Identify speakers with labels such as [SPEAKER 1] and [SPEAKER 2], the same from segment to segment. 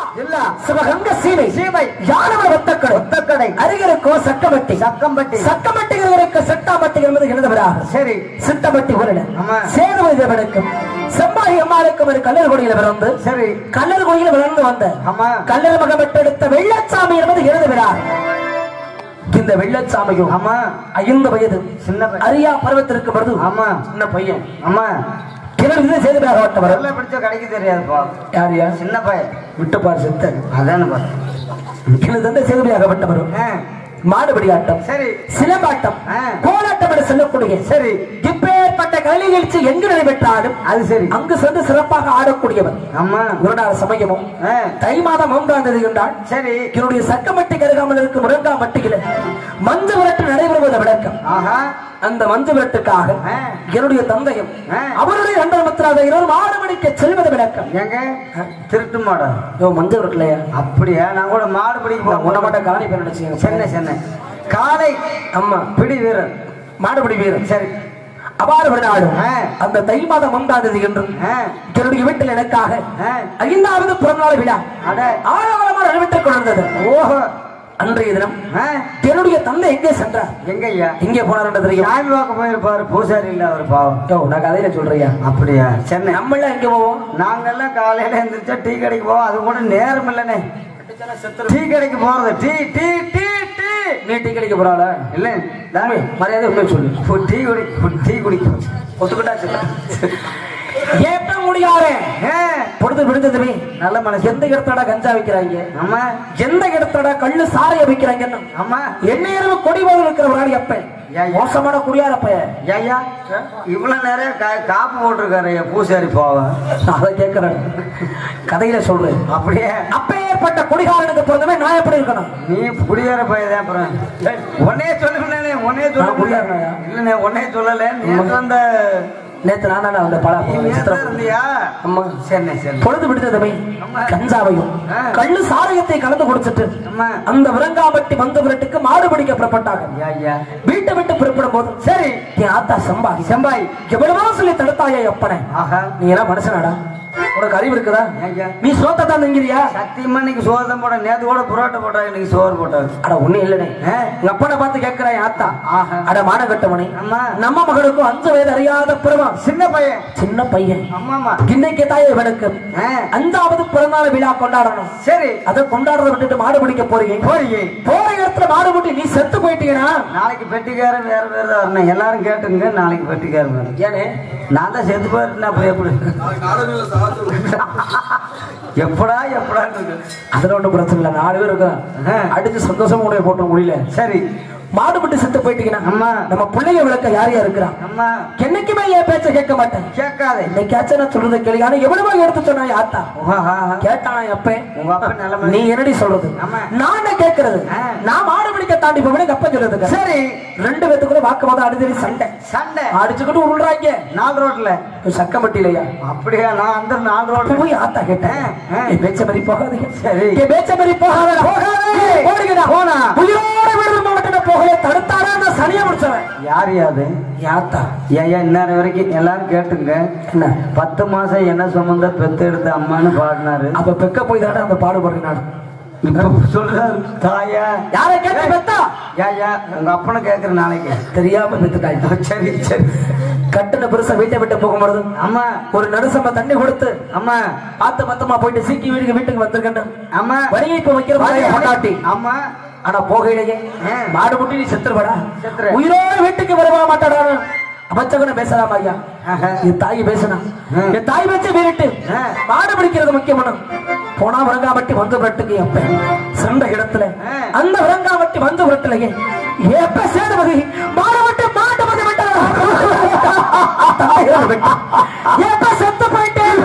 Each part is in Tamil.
[SPEAKER 1] ஜில்லா
[SPEAKER 2] சிவகங்க சீமை
[SPEAKER 1] சீமை.
[SPEAKER 2] யானவன ஒத்தக்கடை
[SPEAKER 1] ஒத்தக்கடை.
[SPEAKER 2] அருகிருக்கோ சக்கமட்டி
[SPEAKER 1] சக்கம்பட்டி
[SPEAKER 2] சக்கமட்டிகளுக்கு செட்டாமட்டி என்பது எழுதுகிறார்
[SPEAKER 1] சரி
[SPEAKER 2] சிட்டமட்டி ஊரில்
[SPEAKER 1] ஆமா.
[SPEAKER 2] சேதுபதி தேவனுக்கும் செம்பாய் அம்மாளுக்கும் ஒரு கல்லர் குடியில் பிறந்து
[SPEAKER 1] சரி
[SPEAKER 2] கல்லர் குடியில் வளர்ந்து வந்த
[SPEAKER 1] ஆமா
[SPEAKER 2] கல்லர் மகம் பெற்றெடுத்த வெள்ளச்சாமி என்பது எழுதுகிறார் இந்த வெள்ளச்சாமியும்
[SPEAKER 1] ஆமா
[SPEAKER 2] ஐந்து வயது
[SPEAKER 1] சின்ன பையன்.
[SPEAKER 2] அரியா பருவத்திற்கு பொழுது
[SPEAKER 1] ஆமா
[SPEAKER 2] சின்ன பையன்
[SPEAKER 1] ஆமா
[SPEAKER 2] இவருக்கு சேதுபதியாக ஓட்டவர்
[SPEAKER 1] வெள்ள பிடிச்ச கடைக்கு தெரியாதுப்பா
[SPEAKER 2] யார் யார்
[SPEAKER 1] சின்ன பையன்
[SPEAKER 2] விட்டு பார் சித்தன்
[SPEAKER 1] அதானே பா
[SPEAKER 2] எனது தந்தை சேதுபதியாகப்பட்டவர்
[SPEAKER 1] ஆ,
[SPEAKER 2] மாடுபடி ஆட்டம்
[SPEAKER 1] சரி
[SPEAKER 2] சிலம்பாட்டம்
[SPEAKER 1] ஆ.
[SPEAKER 2] கோலாட்டம் என்று சொல்லக்கூடிய
[SPEAKER 1] சரி
[SPEAKER 2] இப்பேற்பட்ட கலை நிகழ்ச்சி எங்கு நடைபெற்றாலும்
[SPEAKER 1] அது சரி
[SPEAKER 2] அங்கு சென்று சிறப்பாக ஆடக்கூடியவர்
[SPEAKER 1] ஆமா
[SPEAKER 2] குருநாத சமயமும்
[SPEAKER 1] ஆ,
[SPEAKER 2] தை மாதம் மூன்றாம் தேதி என்றால்
[SPEAKER 1] சரி
[SPEAKER 2] என்னுடைய சக்கமட்டி கருகாமல் இருக்கும் முருங்கா மட்டியில மஞ்சு விரட்டு நடைபெறுவது விளக்கம்
[SPEAKER 1] ஆஹா
[SPEAKER 2] அந்த மஞ்சு விரட்டுக்காக
[SPEAKER 1] ஆ.
[SPEAKER 2] என்னுடைய தந்தையும்
[SPEAKER 1] ஆ.
[SPEAKER 2] அவருடைய நண்பர் மித்திராத இருவரும் ஆடுமணிக்கு செல்வது விளக்கம்
[SPEAKER 1] எங்க திருட்டு மாடா
[SPEAKER 2] யோ மஞ்சு விரட்டுலையா
[SPEAKER 1] அப்படியா நான் கூட மாடு பிடிக்க
[SPEAKER 2] நான் உன்னை
[SPEAKER 1] போக
[SPEAKER 2] மட்டும் காணி பேர் நினைச்சீங்க
[SPEAKER 1] சென்னை சென்னை காலை
[SPEAKER 2] அம்மா
[SPEAKER 1] பிடி வீரன்
[SPEAKER 2] மாடுபிடி வீரன்
[SPEAKER 1] சரி
[SPEAKER 2] அபார விளையாடும்
[SPEAKER 1] ஆ.
[SPEAKER 2] அந்த தை மாதம் ஒன்றாம் தேதி என்று
[SPEAKER 1] ஆ,
[SPEAKER 2] என்னுடைய வீட்டில் எனக்காக
[SPEAKER 1] ஆ.
[SPEAKER 2] ஐந்தாவது பிறந்தநாள் விழா
[SPEAKER 1] அட
[SPEAKER 2] ஆழவரமாக நடைபெற்றுக் கொண்டிருந்தது
[SPEAKER 1] ஓஹோ
[SPEAKER 2] அன்றைய தினம்
[SPEAKER 1] ஆ,
[SPEAKER 2] என்னுடைய தந்தை எங்கே சென்றார்
[SPEAKER 1] எங்க ஐயா
[SPEAKER 2] எங்கே போனார் என்று தெரியும்
[SPEAKER 1] சாமி பார்க்க போயிருப்பாரு பூசாரி இல்ல அவர் பாவம்
[SPEAKER 2] யோ, நான் கதையில சொல்றியா
[SPEAKER 1] அப்படியா சென்னை
[SPEAKER 2] நம்ம எல்லாம் எங்க போவோம்
[SPEAKER 1] நாங்கெல்லாம் காலையில எந்திரிச்சா டீ கடைக்கு போவோம் அது கூட நேரம் இல்லனே டீ கடைக்கு போறது டீ டீ டீ டீ
[SPEAKER 2] நீ டீ கடைக்கு போறாள
[SPEAKER 1] இல்ல தாமி
[SPEAKER 2] மரியாதை உண்மை சொல்லு
[SPEAKER 1] ஒரு டீ குடி ஒரு டீ குடிக்கும்
[SPEAKER 2] ஒத்துக்கிட்டா ஏப்ப முடியாரு
[SPEAKER 1] ஏ,
[SPEAKER 2] பொழுது விடுந்ததுமே
[SPEAKER 1] நல்ல மனசு
[SPEAKER 2] எந்த இடத்தோட கஞ்சா வைக்கிறாங்க
[SPEAKER 1] ஆமா
[SPEAKER 2] எந்த இடத்தோட கள்ளு சாரைய வைக்கிறாங்கன்னு
[SPEAKER 1] ஆமா
[SPEAKER 2] எந்நேரம் கொடி போது இருக்கிற ஒரு ஆள் எப்ப
[SPEAKER 1] ஏன்?
[SPEAKER 2] மோசமான குடியார பையன்
[SPEAKER 1] ஐயா இவ்வளவு நிறைய கா- காப்பு போட்டிருக்காரு ஐயா பூசாரி பாவம்
[SPEAKER 2] அதை கேட்கிறேன் கதையில சொல்றேன்
[SPEAKER 1] அப்படியே
[SPEAKER 2] அப்பேற்பட்ட குடிகாரனுக்கு பிறந்தமே நான் எப்படி இருக்கணும்
[SPEAKER 1] நீ குடியார பையதான் அப்புறம் உன்னே சொல்லுங்கண்ணே உன்னே
[SPEAKER 2] நான் குடியாரனா?
[SPEAKER 1] சொல்லுங்க இல்லண்ணே உன்னே சொல்லல நேற்று வந்த
[SPEAKER 2] நேத்து நான் தானே அந்த பல
[SPEAKER 1] நீ நேத்து இருந்தியா
[SPEAKER 2] அம்மா
[SPEAKER 1] சரி சரி
[SPEAKER 2] பொழுது விடுத்ததுமே
[SPEAKER 1] ஆமா.
[SPEAKER 2] கஞ்சாவையும்
[SPEAKER 1] ஆ.
[SPEAKER 2] கள்ளு சாராயத்தை கலந்து குடிச்சிட்டு
[SPEAKER 1] அம்மா
[SPEAKER 2] அந்த விரங்காம்பட்டி மந்த விரட்டுக்கு மாடு பிடிக்க புறப்பட்டாங்க
[SPEAKER 1] ஐயா ஐயா
[SPEAKER 2] வீட்டை விட்டு புறப்படும் போது
[SPEAKER 1] சரி
[SPEAKER 2] என் ஆத்தா சம்பாதி
[SPEAKER 1] செம்பாய்
[SPEAKER 2] எவ்வளவோ சொல்லி தடுத்தாயா எப்பனே
[SPEAKER 1] ஆஹா
[SPEAKER 2] நீ எல்லாம் மனுஷனாடா உனக்கு அறிவு இருக்குதா
[SPEAKER 1] ஐயா
[SPEAKER 2] நீ சோத்தை தான் திங்கிறியா
[SPEAKER 1] சத்தியமா இன்னைக்கு சோறு தான் போட நேத்து கூட புரோட்டா போட்டாங்க இன்னைக்கு சோறு போட்டாங்க
[SPEAKER 2] அட ஒண்ணு இல்லனே
[SPEAKER 1] ஆ.
[SPEAKER 2] உங்க அப்பனை பார்த்து கேட்கிறா என் ஆத்தா
[SPEAKER 1] ஆஹா.
[SPEAKER 2] அட மானகட்டவனே
[SPEAKER 1] அம்மா
[SPEAKER 2] நம்ம மகனுக்கும் அஞ்சு வயது அறியாத பிறவா
[SPEAKER 1] சின்ன பையன்
[SPEAKER 2] சின்ன பையன்
[SPEAKER 1] அம்மாமா
[SPEAKER 2] இன்னைக்கு தாயை இவனுக்கு
[SPEAKER 1] ஆ,
[SPEAKER 2] அஞ்சாவது பிறந்தநாள் விழா கொண்டாடணும்
[SPEAKER 1] சரி
[SPEAKER 2] அதை கொண்டாடுறத விட்டுட்டு மாடு பிடிக்க போறீங்க
[SPEAKER 1] போறீங்க
[SPEAKER 2] போற இடத்துல மாடு பிடி நீ செத்து போயிட்டீங்கன்னா
[SPEAKER 1] நாளைக்கு பெட்டிக்காரன் வேற வேற தான் வரணும் எல்லாரும் கேட்டுங்க நாளைக்கு பெட்டிக்காரன் வேணும்
[SPEAKER 2] ஏனே
[SPEAKER 1] நான் தான் செத்து போயிருந்தேன் அப்புறம் எப்படி எப்படா எப்படான்னு இருக்கு.
[SPEAKER 2] அதுல ஒண்ணும் பிரச்சனை இல்ல நாலு பேர் இருக்கோம்
[SPEAKER 1] ஆ.
[SPEAKER 2] அடிச்சு சந்தோஷமா உடைய போட்ட முடியல
[SPEAKER 1] சரி
[SPEAKER 2] மாடு விட்டு செத்து போயிட்டீங்கன்னா
[SPEAKER 1] அம்மா
[SPEAKER 2] நம்ம பிள்ளைங்க விளக்க யார் யார் இருக்கிறா
[SPEAKER 1] அம்மா
[SPEAKER 2] என்னைக்குமே என் பேச்ச கேட்க மாட்டேன்
[SPEAKER 1] கேட்காதே
[SPEAKER 2] இன்னைக்காச்சும் நான் சொல்றதை கேளு ஆனா எவ்வளவோ எடுத்து சொன்னா யாத்தா
[SPEAKER 1] ஆஹா.
[SPEAKER 2] கேட்டானா எப்ப
[SPEAKER 1] உங்க அப்பா நல்ல
[SPEAKER 2] நீ
[SPEAKER 1] மனுஷன்.
[SPEAKER 2] என்னடி சொல்றது
[SPEAKER 1] ஆமா.
[SPEAKER 2] நான் என்ன கேட்கறது
[SPEAKER 1] ஆ.
[SPEAKER 2] நான் மாடு பிடிக்க தாண்டி போவேன் அப்ப சொல்றதுக்கு
[SPEAKER 1] சரி
[SPEAKER 2] ரெண்டு பேத்துக்குள்ள வாக்குவாதம் அடிதடி சண்டை
[SPEAKER 1] சண்டை
[SPEAKER 2] அடிச்சுக்கிட்டு உருள்றாங்க
[SPEAKER 1] நாலு ரோட்ல
[SPEAKER 2] சக்கம்பட்டிலையா
[SPEAKER 1] அப்படியா நான் அந்த நாலு ரோட்ல
[SPEAKER 2] போய் ஆத்தா கேட்டேன்
[SPEAKER 1] ஆ.
[SPEAKER 2] என் பேச்ச மாதிரி போகாதீங்க
[SPEAKER 1] சரி.
[SPEAKER 2] என் பேச்ச மாதிரி போகாத
[SPEAKER 1] போகாதே.
[SPEAKER 2] போடுங்கடா
[SPEAKER 1] போனா.
[SPEAKER 2] உயிரோட விடுதல் மாவட்ட போகல தடுத்தாரா நான் சனியா முடிச்சவன்
[SPEAKER 1] யார் யாது
[SPEAKER 2] யாத்தா
[SPEAKER 1] ஏன் இந்நேரம் வரைக்கும் எல்லாரும் கேட்டுங்க
[SPEAKER 2] என்ன
[SPEAKER 1] பத்து மாசம் என்ன சுமந்த பெத்து எடுத்த அம்மான்னு பாடினாரு
[SPEAKER 2] அப்ப பெக்க போய் தானே அந்த பாடுபடுறேன் நான்
[SPEAKER 1] இப்ப சொல்றாரு தாயா
[SPEAKER 2] யாரை கேட்டு பெத்தா
[SPEAKER 1] ஏயா உங்க அப்பனை கேக்குற நாளைக்கு
[SPEAKER 2] தெரியாம பெத்துட்டாங்க
[SPEAKER 1] சரி சரி
[SPEAKER 2] கட்டுன பெருசா வீட்டை விட்டு போகும்போது
[SPEAKER 1] அம்மா
[SPEAKER 2] ஒரு நடுசம்ப தண்ணி கொடுத்து
[SPEAKER 1] அம்மா
[SPEAKER 2] பார்த்து மத்தமா போயிட்டு சீக்கி வீட்டுக்கு வீட்டுக்கு வந்திருக்கேன்
[SPEAKER 1] அம்மா
[SPEAKER 2] வரியை இப்ப வைக்கிற மாதிரி கொண்டாட்டி
[SPEAKER 1] அம்மா
[SPEAKER 2] ஆனா போகையிலேயே
[SPEAKER 1] ஆ.
[SPEAKER 2] மாடு முட்டி நீ செத்துருவடா
[SPEAKER 1] செத்துரு.
[SPEAKER 2] உயிரோட வீட்டுக்கு வரவா மாட்டாடா அபச்சகன பேசலாம் ஐயா
[SPEAKER 1] ஆஹா.
[SPEAKER 2] என் தாய் பேசினா
[SPEAKER 1] ஆ.
[SPEAKER 2] என் தாய் பேச்ச வீரிட்டு
[SPEAKER 1] ஆ.
[SPEAKER 2] மாடு பிடிக்கிறது முக்கியமான போனா விரங்காமட்டி வந்து விரட்டுக்கு எப்ப சென்ற இடத்துல
[SPEAKER 1] ஆ.
[SPEAKER 2] அந்த விரங்காமட்டி வந்து விரட்டுலையே எப்ப சேதுபதி மாடு விட்டு மாட்டு வந்து விட்டாரா எப்ப செத்து போயிட்டேன்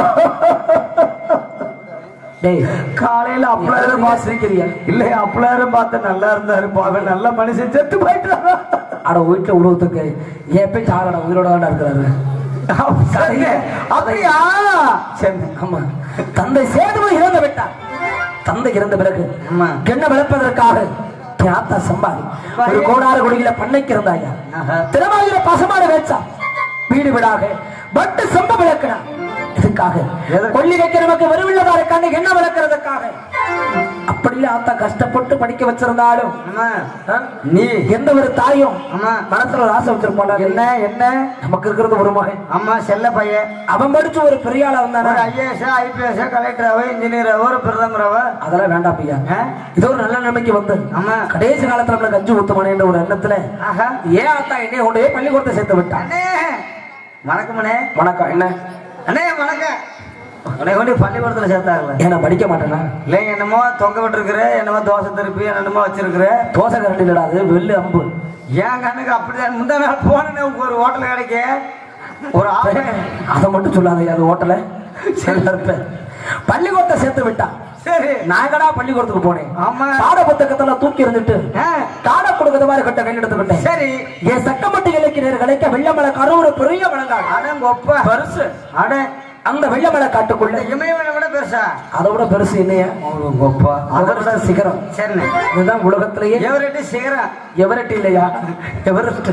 [SPEAKER 2] டேய்
[SPEAKER 1] காலையில அப்பளாரும்
[SPEAKER 2] சிரிக்கிறியா
[SPEAKER 1] இல்ல அப்பளாரும் பார்த்து நல்லா இருந்தாரு பாவ நல்ல மனுஷன் செத்து போயிட்டாரா
[SPEAKER 2] அட வீட்டுல உருவத்துக்கு எப்ப சாரடா உயிரோட தான் இருக்கிறாரு
[SPEAKER 1] சரிங்க. அப்படியா
[SPEAKER 2] சரி, ஆமா தந்தை சேதுபதி இறந்து விட்டார் தந்தை இறந்த பிறகு
[SPEAKER 1] ஆமா.
[SPEAKER 2] என்ன விளப்பதற்காக என் ஆத்தா சம்பாதி ஒரு கோடாறு குடியில பண்ணைக்கு இருந்தாயா
[SPEAKER 1] ஆஹா.
[SPEAKER 2] திருமாயில பசுமாடு வேச்சா வீடு வீடாக பட்டு செம்ப விளக்கினா இதுக்காக
[SPEAKER 1] எதற்கு?
[SPEAKER 2] கொல்லி வைக்க நமக்கு வருவில்லதாரை கண்டு என்ன வளர்க்கறதுக்காக அப்படியே ஆத்தா கஷ்டப்பட்டு படிக்க வச்சிருந்தாலும்
[SPEAKER 1] அம்மா
[SPEAKER 2] ஆ?
[SPEAKER 1] நீ
[SPEAKER 2] எந்த ஒரு தாயும்
[SPEAKER 1] அம்மா
[SPEAKER 2] மனசுல ஒரு ஆசை வச்சிருப்பாங்க
[SPEAKER 1] என்ன என்ன
[SPEAKER 2] நமக்கு இருக்கிறது ஒரு மகன்
[SPEAKER 1] அம்மா செல்ல பையன்
[SPEAKER 2] அவன் படிச்சு ஒரு பெரிய ஆளா
[SPEAKER 1] ஒரு
[SPEAKER 2] வந்தானே
[SPEAKER 1] ஐஏஎஸ் ஐபிஎஸ் கலெக்டராவோ இன்ஜினியராவோ ஒரு பிரதமராவோ
[SPEAKER 2] அதெல்லாம் வேண்டாம் ஐயா
[SPEAKER 1] ஆ?
[SPEAKER 2] இது ஒரு நல்ல நிலைமைக்கு வந்து
[SPEAKER 1] ஆமா
[SPEAKER 2] கடைசி காலத்துல நம்மளுக்கு அஞ்சு ஊத்தமானே என்ற ஒரு எண்ணத்துல
[SPEAKER 1] ஆஹா
[SPEAKER 2] ஏன் ஆத்தா என்னைய கொண்டு போய் பள்ளிக்கூடத்தை சேர்த்து விட்டான்
[SPEAKER 1] அண்ணே வணக்கம் அண்ணே
[SPEAKER 2] வணக்கம் என்ன
[SPEAKER 1] அண்ணே வணக்கம் உன்னை கொண்டு பள்ளிக்கூடத்துல சேர்த்தாங்களே
[SPEAKER 2] ஏன் நான் படிக்க மாட்டேனா
[SPEAKER 1] இல்லைங்க என்னமோ தொங்க விட்டுருக்குற என்னமோ தோசை திருப்பி என்னமோ வச்சிருக்கிற
[SPEAKER 2] தோசை கரண்டி இல்லடா அது வெள்ளு அம்பு
[SPEAKER 1] என் கண்ணுக்கு அப்படிதான் முந்தா நாள் போனேன் ஒரு ஹோட்டல் கிடைக்க ஒரு ஆளு
[SPEAKER 2] அதை மட்டும் சொல்லாத அது ஹோட்டல பள்ளிக்கூடத்தை சேர்த்து விட்டான்
[SPEAKER 1] சரி
[SPEAKER 2] நாங்கடா பள்ளிக்கூடத்துக்கு போனேன்
[SPEAKER 1] ஆமா
[SPEAKER 2] பாட புத்தகத்துல தூக்கி இருந்துட்டு
[SPEAKER 1] ஆ,
[SPEAKER 2] காடை கொடுக்கறது மாதிரி கட்ட கையில் எடுத்துக்கிட்டேன்
[SPEAKER 1] சரி
[SPEAKER 2] என் சக்கமட்டி இலக்கினர் கிடைக்க வெள்ளமலை ஒரு பெரிய மலங்காடு
[SPEAKER 1] அடங்கொப்ப
[SPEAKER 2] பெருசு
[SPEAKER 1] அட
[SPEAKER 2] அந்த வெள்ளமலை காட்டுக்குள்ள
[SPEAKER 1] இந்த இமயமலை விட பெருசா
[SPEAKER 2] அதை விட பெருசு என்னையா
[SPEAKER 1] கொப்பா
[SPEAKER 2] அதை விட சிகரம்
[SPEAKER 1] சரிண்ணே
[SPEAKER 2] இதுதான் உலகத்திலேயே
[SPEAKER 1] எவரட்டி சிகரம்
[SPEAKER 2] எவரெட்டு இல்லையா எவரெஸ்ட்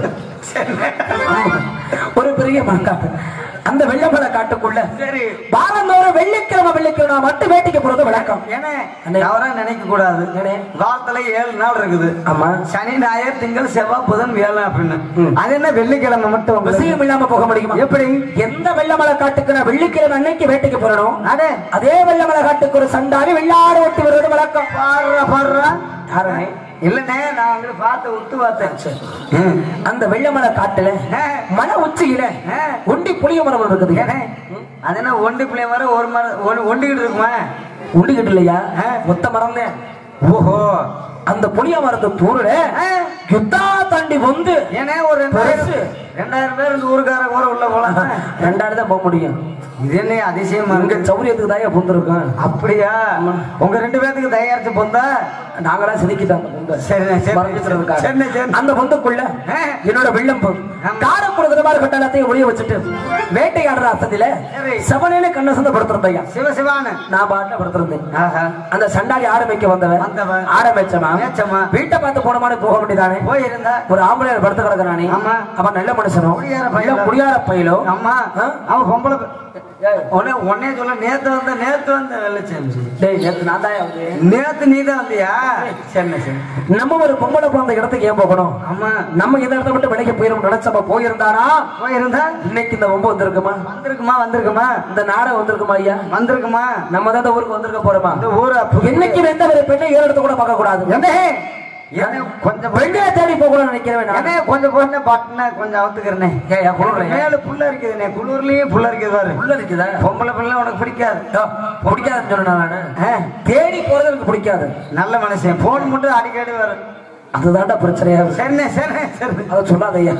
[SPEAKER 2] ஒரு பெரிய மரக்காட்டு அந்த வெள்ளமலை காட்டுக்குள்ள
[SPEAKER 1] சரி
[SPEAKER 2] வாரந்தோறும் வெள்ளிக்கிழமை வெள்ளிக்கிழமை மட்டும் வேட்டைக்கு போறது வழக்கம்
[SPEAKER 1] ஏனே
[SPEAKER 2] அண்ணே.
[SPEAKER 1] தவறா நினைக்க கூடாது
[SPEAKER 2] ஏனே?
[SPEAKER 1] வாரத்துல ஏழு நாள் இருக்குது
[SPEAKER 2] ஆமா
[SPEAKER 1] சனி ஞாயிறு திங்கள் செவ்வாய் புதன் வியாழன் அப்படின்னு
[SPEAKER 2] ம்.
[SPEAKER 1] அது என்ன வெள்ளிக்கிழமை மட்டும் உங்களுக்கு?
[SPEAKER 2] விஷயம் இல்லாம போக முடியுமா
[SPEAKER 1] எப்படி
[SPEAKER 2] எந்த வெள்ளமலை காட்டுக்கு நான் வெள்ளிக்கிழமை அன்னைக்கு வேட்டைக்கு போறணும்
[SPEAKER 1] அடே
[SPEAKER 2] அதே வெள்ளமலை காட்டுக்கு ஒரு சண்டாடி வெள்ளாடு ஓட்டி வருவது வழக்கம்
[SPEAKER 1] பாடுறா பாடுறா
[SPEAKER 2] யாருனே
[SPEAKER 1] இல்லனே நான் அங்க பார்த்து உத்து பார்த்தேன்
[SPEAKER 2] அந்த வெள்ளமலை காட்டுல
[SPEAKER 1] ஆ.
[SPEAKER 2] மன உச்சியில
[SPEAKER 1] ஆ.
[SPEAKER 2] ஒண்டி புளிய மரம் இருக்குது
[SPEAKER 1] ஏனே அது என்ன ஒண்டி பிள்ளை மரம் ஒரு மரம் ஒண்ணு- ஒண்டிக்கிட்டு இருக்குமா
[SPEAKER 2] உண்டிக்கிட்டு இல்லையா
[SPEAKER 1] ஆ.
[SPEAKER 2] மொத்த மரம் தான்
[SPEAKER 1] ஓஹோ
[SPEAKER 2] அந்த புளிய மரத்து தூருல
[SPEAKER 1] ஆ.
[SPEAKER 2] யுத்தா தாண்டி வந்து
[SPEAKER 1] ஏனே ஒரு ரெண்டாயிரம்
[SPEAKER 2] பெருசு.
[SPEAKER 1] ரெண்டாயிரம் பேர் இந்த ஊருக்காரங்க கூட உள்ள போலாம்
[SPEAKER 2] ரெண்டாயிரம் தான் போக முடியும்
[SPEAKER 1] இது என்ன அதிசயமா
[SPEAKER 2] இங்க
[SPEAKER 1] இருக்கு
[SPEAKER 2] சௌரியத்துக்கு தான் புந்திருக்கோம்
[SPEAKER 1] அப்படியா உங்க ரெண்டு பேத்துக்கு தயாரிச்சு பொந்தா
[SPEAKER 2] நாங்களா செதுக்கிட்டோம் அந்த பொந்தை.
[SPEAKER 1] சரிண்ணே, சரிண்ணே.
[SPEAKER 2] மறைஞ்சிட்டதுக்காக.
[SPEAKER 1] சரிண்ணே, சரிண்ணே.
[SPEAKER 2] அந்த பொந்துக்குள்ள
[SPEAKER 1] ஆ.
[SPEAKER 2] என்னோட வெள்ளம்பு
[SPEAKER 1] ஆமா.
[SPEAKER 2] கார கொடுக்குற மாதிரி கட்ட எல்லாத்தையும் ஒளிய வச்சுட்டு வேட்டையாடுற அசதியில
[SPEAKER 1] சரி.
[SPEAKER 2] செவனேல கண்ண சந்த படுத்திருந்தையா
[SPEAKER 1] சிவ சிவானு
[SPEAKER 2] நான் பாட்டுல படுத்திருந்தேன்
[SPEAKER 1] ஆஹா
[SPEAKER 2] அந்த சண்டாளி ஆரம்பிக்க வந்தவன்
[SPEAKER 1] வந்தவன்.
[SPEAKER 2] ஆரம்பிச்சமா
[SPEAKER 1] மேய்ச்சவன்.
[SPEAKER 2] வீட்டை பார்த்து போனமானு போக வேண்டியதானே
[SPEAKER 1] போயிருந்தா
[SPEAKER 2] ஒரு ஆம்பளை படுத்து கிடக்குறானே
[SPEAKER 1] ஆமா.
[SPEAKER 2] அவன் நல்ல மனுஷனும்
[SPEAKER 1] குடியார
[SPEAKER 2] நல்ல
[SPEAKER 1] பையலோ.
[SPEAKER 2] குடியார பையலோ
[SPEAKER 1] அம்மா
[SPEAKER 2] ஆ?
[SPEAKER 1] அவன் பொம்பளை ப- உடனே உடனே சொல்ல நேத்து வந்த நேத்து வந்த வெள்ளச்சாமி
[SPEAKER 2] டேய் நேத்து நான் தான் வந்து
[SPEAKER 1] நேத்து நீ தான் வந்தியா சரிண்ணே சரி
[SPEAKER 2] நம்ம ஒரு பொம்பளை பிறந்த இடத்துக்கு ஏன் போகணும்
[SPEAKER 1] ஆமா
[SPEAKER 2] நம்ம இந்த இடத்த விட்டு விலைக்கு போயிரும் நினைச்சப்ப போயிருந்தாரா
[SPEAKER 1] போயிருந்தா
[SPEAKER 2] இன்னைக்கு இந்த ஒம்பு வந்திருக்குமா
[SPEAKER 1] வந்திருக்குமா வந்திருக்குமா
[SPEAKER 2] இந்த நாடகம் வந்திருக்குமா ஐயா
[SPEAKER 1] வந்திருக்குமா
[SPEAKER 2] நம்ம தான் இந்த ஊருக்கு வந்திருக்க போறோமா
[SPEAKER 1] இந்த ஊரை பு-
[SPEAKER 2] என்னைக்கு எந்த ஒரு பெண்ணை ஏறெடுத்து கூட பார்க்க கூடாது
[SPEAKER 1] என்ன என்ன கொஞ்சம்
[SPEAKER 2] பெண்ணை தேடி போக கூட நினைக்கிறேன்
[SPEAKER 1] என்ன கொஞ்சம் பொண்ணு பட்டின கொஞ்சம் அவுத்துக்கிறனே
[SPEAKER 2] ஏன் குளிர்லையா
[SPEAKER 1] மேல புள்ள இருக்குதுண்ணே குளிர்லயும் புள்ள இருக்குது பாரு
[SPEAKER 2] உள்ள இருக்குதா
[SPEAKER 1] பொம்பளை பிள்ளை உனக்கு பிடிக்காது
[SPEAKER 2] யோ, பிடிக்காதுன்னு சொன்னேன் நானு
[SPEAKER 1] ஆ,
[SPEAKER 2] தேடி போறது எனக்கு பிடிக்காது
[SPEAKER 1] நல்ல மனுஷன் போன் மட்டும் அடிக்கடி வரும்
[SPEAKER 2] அதுதான்டா பிரச்சனையா இருக்கு.
[SPEAKER 1] சரிண்ணே சரிண்ணே சரி
[SPEAKER 2] அதை சொல்லாத ஐயா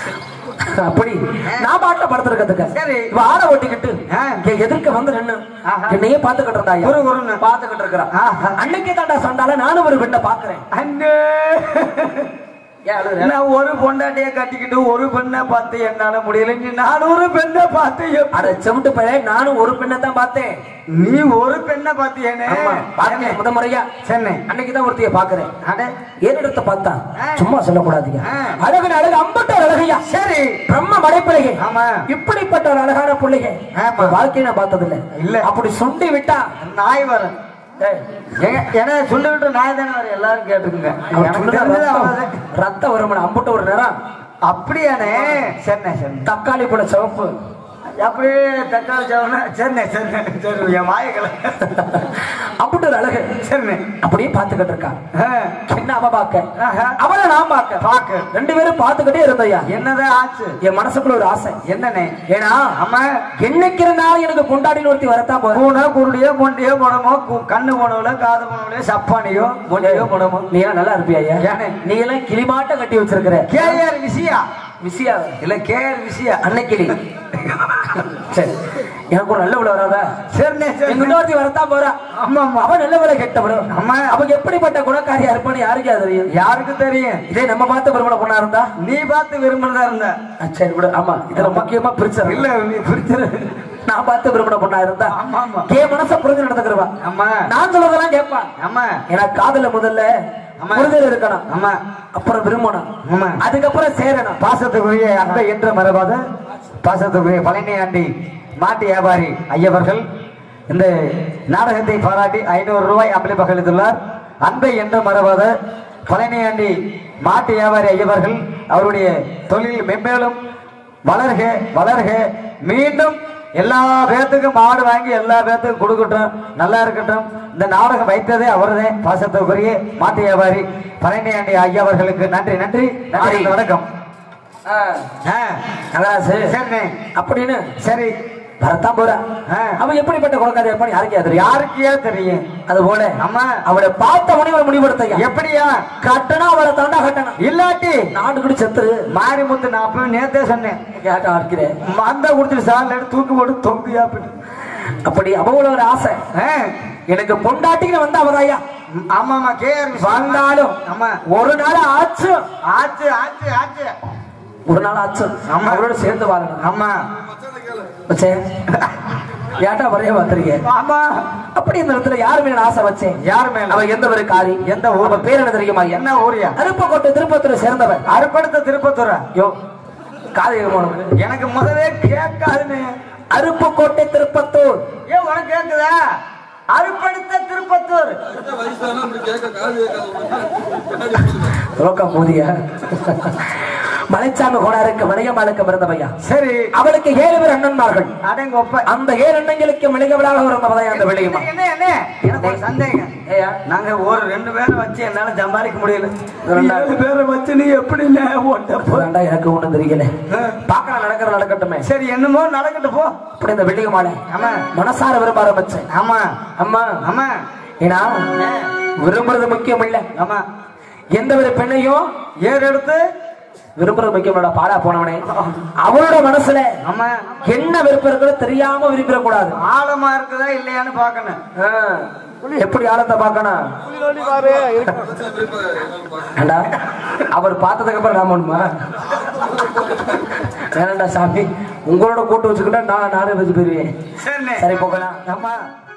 [SPEAKER 2] அப்படி நான் பாட்டுல படுத்திருக்கிறதுக்கு
[SPEAKER 1] சரி.
[SPEAKER 2] இவ ஆட ஓட்டிக்கிட்டு
[SPEAKER 1] ஆ.
[SPEAKER 2] என் எதிர்க்க வந்து நின்னு
[SPEAKER 1] ஆஹா.
[SPEAKER 2] என்னையே பாத்துக்கிட்டு இருந்தா ஐயா.
[SPEAKER 1] குரு, குருன்னு.
[SPEAKER 2] பாத்துக்கிட்டு இருக்கிறான்
[SPEAKER 1] ஆஹா.
[SPEAKER 2] அன்னைக்கே தாண்டா சண்டால நானும் ஒரு பெண்ணை பாக்குறேன்
[SPEAKER 1] அண்ணே
[SPEAKER 2] ஏன் அழுகுற?
[SPEAKER 1] நான் ஒரு பொண்டாட்டிய கட்டிக்கிட்டு ஒரு பெண்ணை பார்த்து என்னால முடியல நீ நானூறு பெண்ணை பார்த்து எப்படி-
[SPEAKER 2] அட செவிட்டு பழைய நானும் ஒரு பெண்ணை தான் பார்த்தேன்
[SPEAKER 1] நீ ஒரு பெண்ணை பார்த்தியேனே
[SPEAKER 2] ஆமா பாத்தேன் முத முறையா
[SPEAKER 1] சென்னை
[SPEAKER 2] அன்னைக்கு தான் ஒருத்தைய பாக்குறேன்
[SPEAKER 1] அட
[SPEAKER 2] ஏறெடுத்து பார்த்தா
[SPEAKER 1] ஆ.
[SPEAKER 2] சும்மா சொல்லக்கூடாதுங்க
[SPEAKER 1] ஆ.
[SPEAKER 2] அழகு அழகு அம்பட்ட ஒரு அழகையா
[SPEAKER 1] சரி
[SPEAKER 2] பிரம்ம மடைப்பிள்ளைங்க
[SPEAKER 1] ஆமா
[SPEAKER 2] இப்படிப்பட்ட ஒரு அழகான பிள்ளைங்க
[SPEAKER 1] ஆமா.
[SPEAKER 2] வாழ்க்கையை நான் பார்த்தது இல்ல
[SPEAKER 1] இல்ல.
[SPEAKER 2] அப்படி சுண்டி விட்டா
[SPEAKER 1] நாய் வரும்
[SPEAKER 2] ஏய்,
[SPEAKER 1] ஏங்க, ஏன்னா சொல்லி விட்டு நாய் தானே வரும் எல்லாரும் கேட்டுக்குங்க
[SPEAKER 2] அவன்
[SPEAKER 1] எனக்கு
[SPEAKER 2] சொல்லுதா
[SPEAKER 1] தெரிஞ்சது
[SPEAKER 2] ரத்தம்,
[SPEAKER 1] அவ்வளவுதான்.
[SPEAKER 2] ரத்தம் வரும் அம்புட்ட ஒரு நேரம்
[SPEAKER 1] அப்படியானே சென்னை சென்னை
[SPEAKER 2] தக்காளி போல சிவப்பு
[SPEAKER 1] அப்படியே தக்காளி சாப்பிட சென்னை சென்னை சரி என் மாயக்கலை
[SPEAKER 2] அம்புட்ட ஒரு அழகு
[SPEAKER 1] சென்னை
[SPEAKER 2] அப்படியே பாத்துக்கிட்டு இருக்கா
[SPEAKER 1] ஆ,
[SPEAKER 2] என்ன அவ பாக்க
[SPEAKER 1] ஆஹா.
[SPEAKER 2] அவளை நான் பாக்க
[SPEAKER 1] பாக்க.
[SPEAKER 2] ரெண்டு பேரும் பாத்துக்கிட்டே இருந்தையா
[SPEAKER 1] என்னதான் ஆச்சு
[SPEAKER 2] என் மனசுக்குள்ள ஒரு ஆசை
[SPEAKER 1] என்னண்ணே
[SPEAKER 2] ஏன்னா
[SPEAKER 1] ஆமா
[SPEAKER 2] என்னைக்கு இருந்தாலும் எனக்கு கொண்டாடின்னு ஒருத்தி வரத்தான் போதும்
[SPEAKER 1] பூனை குருடியோ கொண்டியோ போனமோ கு- கண்ணு போனவுல காது போனவுல சப்பானியோ கொண்டியோ போனமோ
[SPEAKER 2] நீ எல்லாம் நல்லா இருப்பியா ஐயா
[SPEAKER 1] ஏனே?
[SPEAKER 2] நீ எல்லாம் கிளிமாட்ட கட்டி வச்சிருக்கிற
[SPEAKER 1] கேஆர் விசியா
[SPEAKER 2] விசியா
[SPEAKER 1] இல்ல கேஆர் விசியா
[SPEAKER 2] அன்னைக்கிளி சரி எனக்கு ஒரு நல்ல விட வராதா
[SPEAKER 1] சரிண்ணே
[SPEAKER 2] எங்க
[SPEAKER 1] சரி
[SPEAKER 2] இன்னொருத்தி வரத்தான் போறா
[SPEAKER 1] ஆமா ஆமா
[SPEAKER 2] அவன் நல்ல விட கெட்டவனும்
[SPEAKER 1] ஆமா.
[SPEAKER 2] அவங்க எப்படிப்பட்ட குணக்காரியா இருப்பான்னு யாருக்கே தெரியும்
[SPEAKER 1] யாருக்கு தெரியும்
[SPEAKER 2] இதே நம்ம பார்த்த பெருமள பொண்ணா இருந்தா
[SPEAKER 1] நீ பார்த்து விரும்பினதா இருந்த
[SPEAKER 2] ஆ, சரி விடு ஆமா இதுல முக்கியமா பிரிச்சர்
[SPEAKER 1] இல்ல நீ பிடிச்சிரு
[SPEAKER 2] நான் பார்த்த பெருமள பொண்ணா இருந்தா
[SPEAKER 1] ஆமா ஆமா
[SPEAKER 2] என் மனச புரிஞ்சு நடந்துக்கிறவா
[SPEAKER 1] ஆமா
[SPEAKER 2] நான் சொல்றதெல்லாம் கேட்பா
[SPEAKER 1] ஆமா
[SPEAKER 2] ஏன்னா காதல முதல்ல
[SPEAKER 1] ஆமா.
[SPEAKER 2] புரிதல் இருக்கணும்
[SPEAKER 1] ஆமா
[SPEAKER 2] அப்புறம் விரும்பணும்
[SPEAKER 1] ஆமா
[SPEAKER 2] அதுக்கப்புறம் சேரணும்
[SPEAKER 1] பாசத்துக்குரிய அந்த என்ற மரபாத பாசத்துக்குரிய பழனி ஆண்டி மாட்டு வியாபாரி ஐயவர்கள் இந்த நாடகத்தை பாராட்டி ஐநூறு ரூபாய் அம்பளிப்பாக அளித்துள்ளார் அன்பை என்று மறவாத பழனியாண்டி மாட்டு வியாபாரி ஐயவர்கள் அவருடைய தொழில் மென்மேலும் வளர்க வளர்க மீண்டும் எல்லா பேர்த்துக்கும் மாடு வாங்கி எல்லா பேர்த்துக்கும் கொடுக்கட்டும் நல்லா இருக்கட்டும் இந்த நாடகம் வைத்ததே அவரதே பாசத்துக்குரிய மாட்டு வியாபாரி பழனியாண்டி ஐயா அவர்களுக்கு நன்றி நன்றி நன்றி வணக்கம்
[SPEAKER 2] ஆ,
[SPEAKER 1] ஆ,
[SPEAKER 2] நகராசு
[SPEAKER 1] சரிண்ணே
[SPEAKER 2] அப்படின்னு
[SPEAKER 1] சரி
[SPEAKER 2] வரத்தான் போறா
[SPEAKER 1] ஆ.
[SPEAKER 2] அவன் எப்படிப்பட்ட குலக்காரி இருப்பான்னு யாருக்கு தெரியும்
[SPEAKER 1] யாருக்கே தெரியும்
[SPEAKER 2] அது போல
[SPEAKER 1] ஆமா
[SPEAKER 2] அவளை பார்த்த முடிவு முடிவெடுத்த
[SPEAKER 1] எப்படியா
[SPEAKER 2] கட்டணா அவளை தாண்டா கட்டணம்
[SPEAKER 1] இல்லாட்டி
[SPEAKER 2] நாடு கூட செத்துரு
[SPEAKER 1] மாரிமுத்து நான் அப்பவே நேத்தே சொன்னேன்
[SPEAKER 2] கேட்டா இருக்கிறேன்
[SPEAKER 1] மந்த கொடுத்துட்டு சார்ல எடுத்து தூக்கு போட்டு தொங்குயா போயிட்டு
[SPEAKER 2] அப்படி அவங்கள ஒரு ஆசை
[SPEAKER 1] ஆ,
[SPEAKER 2] எனக்கு பொண்டாட்டிக்கு வந்த அவதாயா
[SPEAKER 1] ஆமாமா கேஆர்
[SPEAKER 2] வந்தாலும்
[SPEAKER 1] ஆமா
[SPEAKER 2] ஒரு நாள் ஆச்சு
[SPEAKER 1] ஆச்சு ஆச்சு ஆச்சு
[SPEAKER 2] ஒரு நாள் ஆச்சு
[SPEAKER 1] ஆமா.
[SPEAKER 2] அவரோட சேர்ந்து வாழணும்
[SPEAKER 1] ஆமா
[SPEAKER 2] வச்சேன் ஏன்டா வரைய வந்திருக்கேன்
[SPEAKER 1] ஆமா
[SPEAKER 2] அப்படி இந்த இடத்துல யாரு மேல ஆசை வச்சேன்
[SPEAKER 1] யார் மேல
[SPEAKER 2] அவ எந்த ஒரு காரி
[SPEAKER 1] எந்த ஊர்?
[SPEAKER 2] அவ பேர் என்ன தெரியுமா என்ன
[SPEAKER 1] என்ன ஊரியா
[SPEAKER 2] அருப்பக்கோட்டை திருப்பத்தூரை சேர்ந்தவன்
[SPEAKER 1] அறுப்படுத்த திருப்பத்தூர்
[SPEAKER 2] யோ காது உனக்கு
[SPEAKER 1] எனக்கு முதலே கேட்காதுன்னு
[SPEAKER 2] அருப்புக்கோட்டை திருப்பத்தூர்
[SPEAKER 1] ஏன் உனக்கு கேக்குதா அறுப்படுத்த திருப்பத்தூர்
[SPEAKER 3] வயசானா இப்படி கேட்க காது கேட்காது
[SPEAKER 2] ரோக்கா மோதியா மலைச்சாமி கோடாருக்கு மலையம்மாளுக்கு பிறந்தவையா
[SPEAKER 1] சரி
[SPEAKER 2] அவளுக்கு ஏழு பேர் அண்ணன்மார்கள்
[SPEAKER 1] அடங்க ஒப்ப
[SPEAKER 2] அந்த ஏழு அண்ணங்களுக்கு மிளகவளாக இருந்தவதையா அந்த விளையுமா
[SPEAKER 1] என்ன என்ன எனக்கு ஒரு சந்தேகம்
[SPEAKER 2] ஏயா
[SPEAKER 1] நாங்க ஒரு ரெண்டு பேரை வச்சு என்னால சம்பாதிக்க முடியல
[SPEAKER 2] ரெண்டா-
[SPEAKER 1] ஏழு பேரை வச்சு நீ எப்படி ஓட்ட போ
[SPEAKER 2] வேண்டாம் எனக்கு ஒண்ணும் தெரியல பாக்கலாம் நடக்கிற நடக்கட்டுமே
[SPEAKER 1] சரி என்னமோ நடக்கட்டு போ
[SPEAKER 2] அப்படி இந்த வெள்ளிக மாலை
[SPEAKER 1] ஆமா
[SPEAKER 2] மனசார விரும்ப ஆரம்பிச்சேன்
[SPEAKER 1] ஆமா
[SPEAKER 2] அம்மா
[SPEAKER 1] ஆமா
[SPEAKER 2] ஏன்னா
[SPEAKER 1] ஆ,
[SPEAKER 2] விரும்புறது முக்கியம் இல்ல
[SPEAKER 1] ஆமா
[SPEAKER 2] எந்த ஒரு பெண்ணையும்
[SPEAKER 1] ஏறு எடுத்து
[SPEAKER 2] விரும்புறது முக்கியம் இல்லடா பாடா போனவனே அவளோட மனசுல
[SPEAKER 1] ஆமா
[SPEAKER 2] என்ன விருப்பம் இருக்கோ தெரியாம விரும்பிட கூடாது
[SPEAKER 1] ஆழமா இருக்குதா இல்லையான்னு பாக்கணும்
[SPEAKER 2] ஆ, எப்படி ஆழத்தை பார்க்கணும் ஏண்டா அவர் பார்த்ததுக்கு அப்புறம் நாம ஒண்ணுமா வேணாண்டா சாமி உங்களோட கூட்டு வச்சுக்கிட்டா நான் நானே வச்சு போயிருவேன்
[SPEAKER 1] சரி
[SPEAKER 2] சரி போகலாம்
[SPEAKER 1] ஆமா